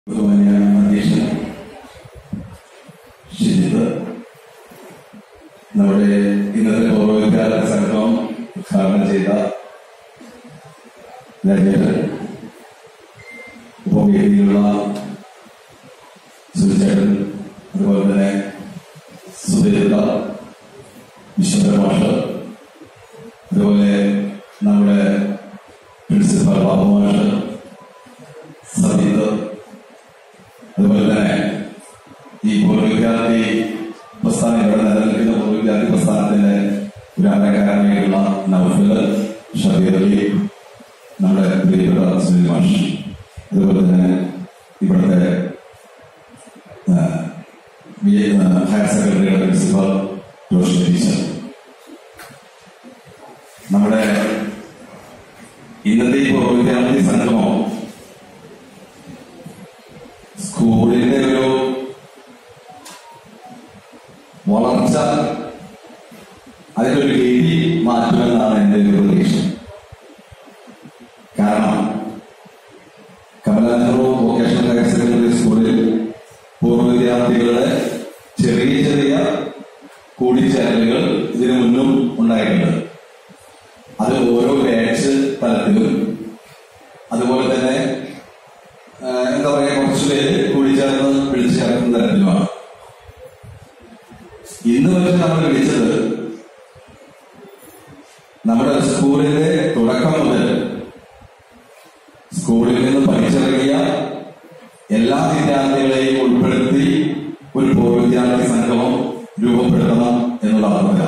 ബഹുമാന്യ അധ്യക്ഷൻ ഷിജിത്ത് നമ്മുടെ ഇന്നത്തെ പൂർവ്വവിദ്യാലയ സംഗമം ഉദ്ഘാടനം ചെയ്ത രാജേന്ദ്രൻ ഉപവേദിയിലുള്ള സുചേട്ടൻ അതുപോലെ തന്നെ സുധീർത്ത വിശ്വന്റെ മാഷ് അതുപോലെ നമ്മുടെ പ്രിൻസിപ്പൽ ബാബു മാഷ് സതീത് അതുപോലെ തന്നെ ഈ പൂർവ്വ വിദ്യാർത്ഥി പ്രസ്ഥാനം ഇവിടെ നിലനിൽക്കുന്ന പൂർവ്വ വിദ്യാർത്ഥി പ്രസ്ഥാനത്തിന്റെ ഒരു അമരക്കാരനായിട്ടുള്ള നൗഫൽ ഷബീർ അലി നമ്മുടെ പ്രിയപ്പെട്ട സുനിൽ മാഷ് അതുപോലെ തന്നെ ഇവിടുത്തെ ആ, ബി എ ഹയർ സെക്കൻഡറിയുടെ പ്രിൻസിപ്പൽ റോഷൻ ടീച്ചർ നമ്മുടെ ഇന്നത്തെ ഈ പൂർവ്വ വിദ്യാർത്ഥി സംഗമം സ്കൂളിന്റെ ഒരു വളർച്ച അതിന്റെ ഒരു രീതി മാറ്റുമെന്നാണ് എന്റെ ഒരു പ്രതീക്ഷ കാരണം കമലാനെഹ്റു വൊക്കേഷണൽ ഹയർ സെക്കൻഡറി സ്കൂളിൽ പൂർവ്വ വിദ്യാർത്ഥികളുടെ ചെറിയ ചെറിയ കൂടിച്ചേരലുകൾ ഇതിനു മുന്നും ഉണ്ടായിട്ടുണ്ട് അത് ഓരോ ബാച്ച് തലത്തിലും അതുപോലെ തന്നെ ആ, എന്താ പറയാ കുറച്ചു പേര് കൂടിച്ചേർന്ന് വിളിച്ചു ചേർക്കുന്ന തരത്തിലുമാണ് ഇന്ന് പക്ഷെ നമ്മൾ വിളിച്ചത് നമ്മുടെ സ്കൂളിന്റെ തുടക്കം മുതൽ സ്കൂളിൽ നിന്ന് പഠിച്ചിറങ്ങിയ എല്ലാ വിദ്യാർത്ഥികളെയും ഉൾപ്പെടുത്തി ഒരു പൂർവ്വ വിദ്യാർത്ഥി സംഗമം രൂപപ്പെടുത്തണം എന്നുള്ള ആഗ്രഹ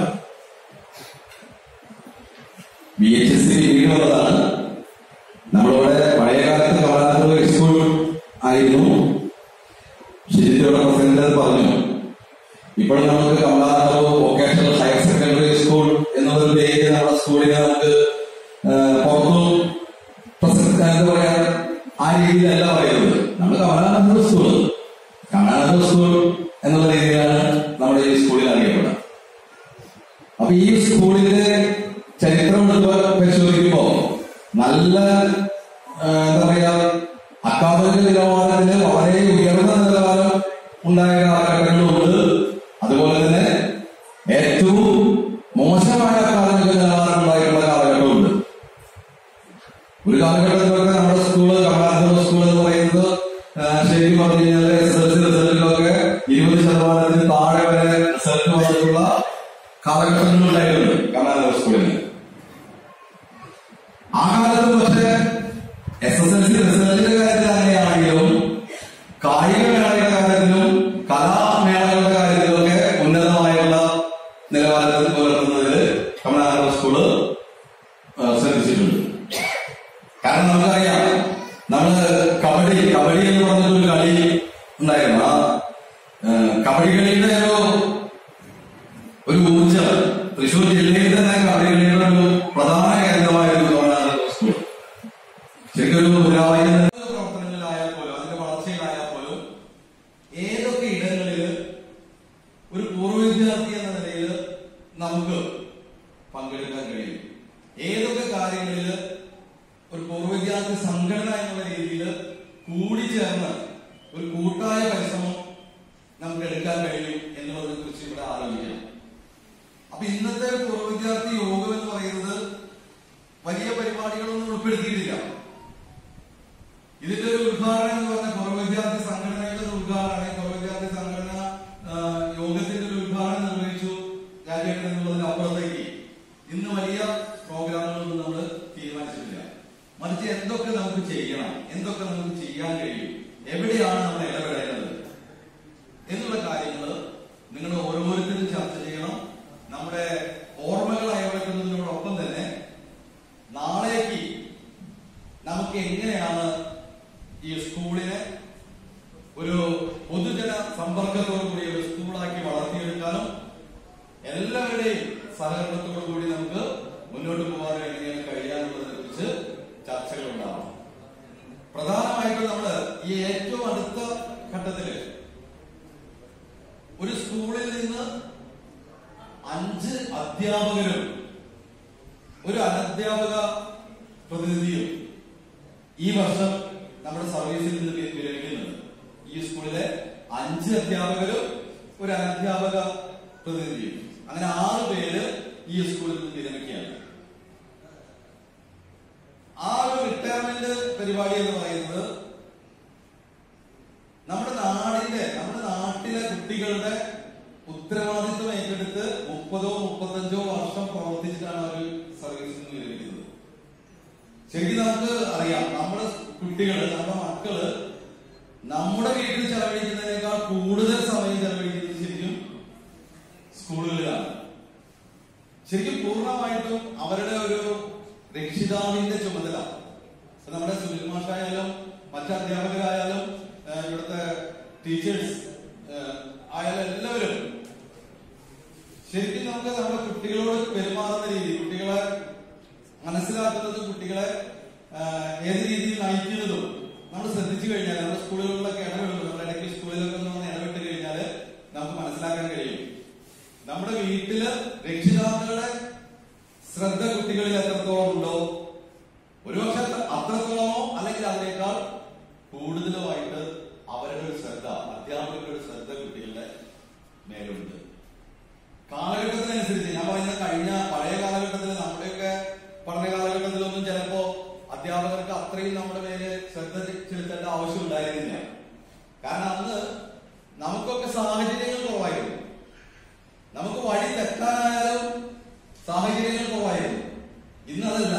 ബി എച്ച് എസ് സി വീടുള്ളതാണ് നമ്മളിവിടെ പഴയ കാലത്ത് കമലാനന്ദ സ്കൂൾ ആയിരുന്നു ശരിയോടെ പ്രസിഡന്റ് അത് പറഞ്ഞു ഇപ്പോൾ നമുക്ക് Kamalananda vocational higher secondary school എന്നുള്ളൊരു പേര് നമ്മുടെ സ്കൂളിനെ നമുക്ക് ആ, പുറത്തും പ്രസിഡന്റ് എന്താ പറയാ ആ രീതിയിലല്ല പറയുന്നത് നമ്മൾ കമലാനന്ദ സ്കൂൾ കമലാനന്ദ സ്കൂൾ എന്നുള്ള രീതിയിലാണ് നമ്മുടെ ഈ സ്കൂളിൽ അറിയപ്പെടുന്നത് അപ്പൊ ഈ സ്കൂളിന്റെ ചരിത്രം എടുത്ത് പരിശോധിക്കുമ്പോ നല്ല ആ, എന്താ പറയാ അക്കാദമിക നിലവാരത്തിന് വളരെ ഉയർന്ന നിലവാരം ഉണ്ടായ കാലഘട്ടങ്ങളുണ്ട് അതുപോലെ തന്നെ ഏറ്റവും മോശമായ അക്കാദമിക നിലവാരം ഉണ്ടായിട്ടുള്ള കാലഘട്ടമുണ്ട് ഒരു കാലഘട്ടത്തിലൊക്കെ നമ്മുടെ സ്കൂള് കമലാനന്ദ സ്കൂൾ എന്ന് പറയുന്നത് ആ, ശരിക്കും പറഞ്ഞു കഴിഞ്ഞാൽ എസ് എൽ സി റിസൾട്ടിലൊക്കെ ഇരുപത് ശതമാനത്തിന് താഴെ വരെ റിസൾട്ട് വന്നിട്ടുള്ള കാലഘട്ടങ്ങളുണ്ടായിട്ടുണ്ട് കമലാനന്ദ സ്കൂളിൽ ആ കാലത്ത് പക്ഷേ എസ് എസ് എൽ സി റിസൾട്ടിന്റെ കാര്യത്തിൽ അങ്ങനെയാണെങ്കിലും കായിക മേളയുടെ കാര്യത്തിലും കലാമേളകളുടെ കാര്യത്തിലൊക്കെ ഉന്നതമായുള്ള നിലവാരത്തിൽ പുലർത്തുന്നതിൽ കമലാനന്ദ സ്കൂള് ആ, ശ്രദ്ധിച്ചിട്ടുണ്ട് കാരണം നമുക്കറിയാം നമ്മള് കബഡി കബഡി എന്ന് പറഞ്ഞൊരു കളി ഉണ്ടായിരുന്നു ആ ആ, കബഡി കളിയുടെ ഒരു ഒരു ഊർജം തൃശ്ശൂർ ജില്ലയിൽ തന്നെ കബഡി കളിയുടെ ഒരു പ്രധാന കേന്ദ്രമായിരുന്നു കമലാനന്ദ സ്കൂൾ ശരിക്കും ഒരു പുരാതന പ്രവർത്തനങ്ങളിലായാൽ പോലും അതിന്റെ വളർച്ചയിലായാൽ പോലും ഏതൊക്കെ ഇടങ്ങളിൽ ഒരു പൂർവ്വ വിദ്യാർത്ഥി എന്ന നിലയിൽ നമുക്ക് പങ്കെടുക്കാൻ കഴിയും ഏതൊക്കെ കാര്യങ്ങളിൽ ഒരു പൂർവ്വ വിദ്യാർത്ഥി സംഘടന എന്നുള്ള രീതിയിൽ കൂടിച്ചേർന്ന് ഒരു കൂട്ടായ പരിശ്രമം നമുക്ക് എടുക്കാൻ കഴിയും എന്നുള്ളതിനെ കുറിച്ച് ഇവിടെ ആലോചിക്കണം അപ്പൊ ഇന്നത്തെ പൂർവ്വ വിദ്യാർത്ഥി യോഗം എന്ന് പറയുന്നത് വലിയ പരിപാടികളൊന്നും ഉൾപ്പെടുത്തിയിട്ടില്ല ഇതിന്റെ ഒരു ഉദ്ഘാടനം എന്ന് പറഞ്ഞ പൂർവ്വ വിദ്യാർത്ഥി സംഘടനയുടെ ഒരു ഉദ്ഘാടനം പൂർവ്വ വിദ്യാർത്ഥി സംഘടന ആ, യോഗത്തിന്റെ ഒരു ഉദ്ഘാടനം നിർവഹിച്ചു രാജ്യങ്ങൾ എന്നുള്ളതിന് അപ്പുറത്തേക്ക് ഇന്ന് വലിയ പ്രോഗ്രാമുകളൊന്നും നമ്മൾ തീരുമാനിച്ചിട്ടില്ല മറിച്ച് എന്തൊക്കെ നമുക്ക് ചെയ്യണം എന്തൊക്കെ നമുക്ക് ചെയ്യാൻ കഴിയും എവിടെയാണ് നമ്മൾ ഇടപെടേണ്ടത് എന്നുള്ള കാര്യങ്ങൾ നിങ്ങൾ ഓരോരുത്തരും ചർച്ച ചെയ്യണം നമ്മുടെ ഓർമ്മകൾ അയവെക്കുന്നതിനോടൊപ്പം തന്നെ നാളേക്ക് നമുക്ക് എങ്ങനെയാണ് ഈ സ്കൂളിനെ ഒരു പൊതുജന സമ്പർക്കത്തോടു കൂടി ഒരു സ്കൂളാക്കി വളർത്തിയെടുക്കാനും എല്ലാവരുടെയും സഹകരണത്തോടു കൂടി നമുക്ക് മുന്നോട്ട് പോകാൻ എങ്ങനെയാണ് കഴിയാനുള്ളതിനെ കുറിച്ച് ചർച്ചകൾ ഉണ്ടാവണം പ്രധാനമായിട്ടും നമ്മള് ഈ ഏറ്റവും അടുത്ത ഘട്ടത്തില് ഒരു സ്കൂളിൽ നിന്ന് അഞ്ച് അധ്യാപകരും ഒരു അനധ്യാപക പ്രതിനിധിയും ഈ വർഷം നമ്മുടെ സർവീസിൽ നിന്ന് വി- വിരമിക്കുന്നുണ്ട് അഞ്ച് അധ്യാപകരും ഒരു അനധ്യാപക പ്രതിനിധിയും അങ്ങനെ ആറ് പേര് ഈ സ്കൂളിൽ നിന്ന് വിരമിക്കുകയാണ് ആ ഒരു റിട്ടയർമെന്റ് പരിപാടി എന്ന് പറയുന്നത് നമ്മുടെ നാടിന്റെ നമ്മുടെ നാട്ടിലെ കുട്ടികളുടെ ഉത്തരവാദിത്വം ഏറ്റെടുത്ത് മുപ്പതോ മുപ്പത്തഞ്ചോ വർഷം പ്രവർത്തിച്ചിട്ടാണ് അവർ സർവീസിൽ നിന്ന് വിരമിക്കുന്നത് ശരിക്കും നമുക്ക് അറിയാം നമ്മുടെ കുട്ടികള് നമ്മുടെ മക്കള് നമ്മുടെ വീട്ടിൽ ചെലവഴിക്കുന്നതിനേക്കാൾ കൂടുതൽ സമയം ചെലവഴിക്കുന്നത് ശരിക്കും സ്കൂളുകളിലാണ് ശരിക്കും പൂർണ്ണമായിട്ടും അവരുടെ ഒരു രക്ഷിതാവിന്റെ ചുമതല ഇപ്പൊ നമ്മുടെ സുനിൽ മാഷായാലും മറ്റ് അധ്യാപകരായാലും ആ, ഇവിടുത്തെ ടീച്ചേഴ്സ് ആയാലും എല്ലാവരും ശരിക്കും നമുക്ക് നമ്മുടെ കുട്ടികളോട് പെരുമാറുന്ന രീതി കുട്ടികളെ മനസ്സിലാക്കുന്നതും കുട്ടികളെ ആ, ഏത് രീതിയിൽ നയിക്കുന്നതും നമ്മൾ ശ്രദ്ധിച്ചു കഴിഞ്ഞാൽ നമ്മുടെ സ്കൂളുകളിലൊക്കെ ഇടപെടുന്നു നമ്മുടെ ഇടയ്ക്ക് സ്കൂളിലൊക്കെ ഒന്ന് വന്ന് ഇടപെട്ട് കഴിഞ്ഞാൽ നമുക്ക് മനസ്സിലാക്കാൻ കഴിയും നമ്മുടെ വീട്ടില് രക്ഷിതാക്കളുടെ ശ്രദ്ധ കുട്ടികളിൽ എത്രത്തോളം ഉണ്ടോ ഒരുപക്ഷെ അത്രത്തോളമോ അല്ലെങ്കിൽ അതിനേക്കാൾ കൂടുതലുമായിട്ട് അവരുടെ ഒരു ശ്രദ്ധ അധ്യാപകരുടെ ഒരു ശ്രദ്ധ കുട്ടികളുടെ മേലുണ്ട് കാലഘട്ടത്തിനനുസരിച്ച് ഞാൻ പറയുന്ന കഴിഞ്ഞ പഴയ കാലഘട്ടത്തിൽ നമ്മുടെയൊക്കെ പഠന കാലഘട്ടത്തിലൊന്നും ചിലപ്പോ അധ്യാപകർക്ക് അത്രയും നമ്മുടെ മേലെ ശ്രദ്ധ ചെലുത്തേണ്ട ആവശ്യം ഉണ്ടായിരുന്നില്ല കാരണം അന്ന് നമുക്കൊക്കെ സാഹചര്യങ്ങൾ കുറവായിരുന്നു നമുക്ക് വഴി തെറ്റാനായാലും സാഹചര്യങ്ങൾ കുറവായിരുന്നു ഇന്ന് അതല്ല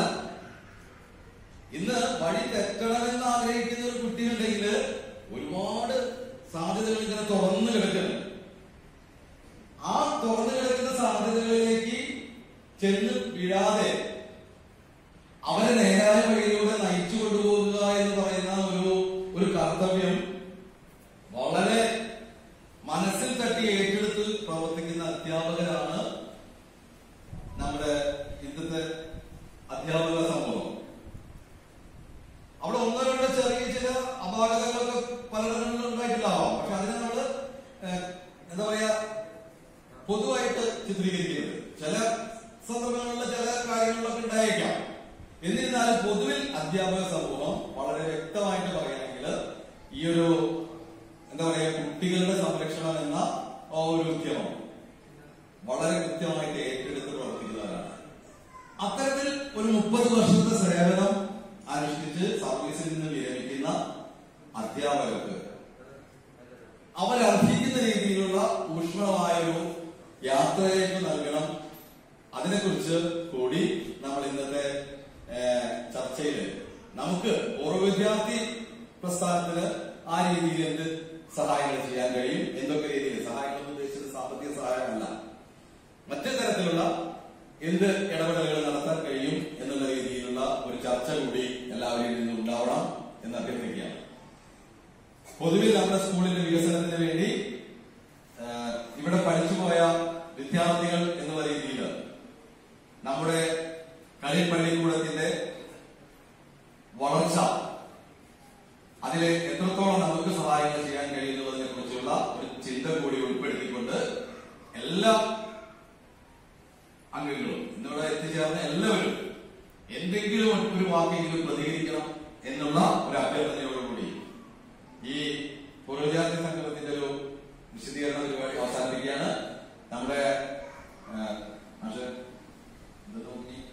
ഇന്ന് വഴി തെറ്റണമെന്ന് ആഗ്രഹിക്കുന്ന ഒരു കുട്ടിയുണ്ടെങ്കിൽ ഒരുപാട് സാധ്യതകൾ ഇങ്ങനെ തുറന്നു കിടക്കുന്നു ആ തുറന്നു കിടക്കുന്ന സാധ്യതകളിലേക്ക് ചെന്ന് വീഴാതെ അവരെ നേരായ വഴിയിലൂടെ നയിച്ചു കൊണ്ടുപോകുക എന്ന് പറയുന്ന ഒരു ഒരു കർത്തവ്യം വളരെ മനസ്സിൽ തട്ടി ഏറ്റെടുത്ത് പ്രവർത്തിക്കുന്ന അധ്യാപകരാണ് നമ്മുടെ ഇന്നത്തെ അധ്യാപക സമൂഹം അവിടെ ഒന്നോ രണ്ടോ ചെറിയ ചില അപാകതകളൊക്കെ പലയിടങ്ങളിലും ഉണ്ടായിട്ടുണ്ടാവാം പക്ഷെ അതിനെ നമ്മള് ഏഹ്, എന്താ പറയാ പൊതുവായിട്ട് ചിത്രീകരിക്കരുത് ചില സന്ദർഭങ്ങളിൽ ചില കാര്യങ്ങളിലൊക്കെ ഉണ്ടായേക്കാം എന്നിരുന്നാലും പൊതുവിൽ അധ്യാപക സമൂഹം വളരെ വ്യക്തമായിട്ട് പറയുകയാണെങ്കിൽ ഈ ഒരു എന്താ പറയാ കുട്ടികളുടെ സംരക്ഷണം എന്ന ആ ഒരു ഉദ്യമം വളരെ കൃത്യമായിട്ട് ഏറ്റെടുത്ത് പ്രവർത്തിക്കുന്നവരാണ് അത്തരത്തിൽ ഒരു മുപ്പത് വർഷത്തെ സേവനം അനുഷ്ഠിച്ച് സർവീസിൽ നിന്ന് വിരമിക്കുന്ന അധ്യാപകർക്ക് അവരർഹിക്കുന്ന രീതിയിലുള്ള ഊഷ്മളമായൊരു യാത്രയിലേക്ക് നൽകണം അതിനെക്കുറിച്ച് കൂടി നമ്മൾ ഇന്നത്തെ ഏഹ്, ചർച്ചയിൽ നമുക്ക് പൂർവ്വ വിദ്യാർത്ഥി പ്രസ്ഥാനത്തിന് ആ രീതിയിൽ എന്ത് സഹായങ്ങൾ ചെയ്യാൻ കഴിയും എന്തൊക്കെ രീതിയിൽ സഹായങ്ങൾ എന്ന് ഉദ്ദേശിച്ചത് സാമ്പത്തിക സഹായമല്ല മറ്റു തരത്തിലുള്ള എന്ത് ഇടപെടലുകൾ നടത്താൻ കഴിയും എന്നുള്ള രീതിയിലുള്ള ഒരു ചർച്ച കൂടി എല്ലാവരിൽ നിന്നും ഉണ്ടാവണം എന്ന് അഭ്യർത്ഥിക്കുകയാണ് പൊതുവിൽ നമ്മുടെ സ്കൂളിന്റെ വികസനത്തിന് വേണ്ടി ആ, ഇവിടെ പഠിച്ചുപോയ വിദ്യാർത്ഥികൾ എന്നുള്ള രീതിയിൽ നമ്മുടെ കളിപ്പള്ളിക്കൂടത്തിന്റെ വളർച്ച അതിലെ എത്രത്തോളം നമുക്ക് സഹായങ്ങൾ ചെയ്യാൻ കഴിയുന്നതിനെ കുറിച്ചുള്ള ഒരു ചിന്ത കൂടി ഉൾപ്പെടുത്തിക്കൊണ്ട് എല്ലാ അംഗങ്ങളും ഇന്നിവിടെ എത്തിച്ചേർന്ന എല്ലാവരും എന്തെങ്കിലും ഒരു വാക്കെങ്കിലും പ്രതികരിക്കണം എന്നുള്ള ഒരു അഭ്യർത്ഥനയോടുകൂടി ഈ പൂർവ്വവിദ്യാർത്ഥി സംഗമത്തിന്റെ ഒരു വിശദീകരണ പരിപാടി അവസാനിപ്പിക്കുകയാണ് നമ്മുടെ ആ, മാഷ്, ഇത് നോക്കി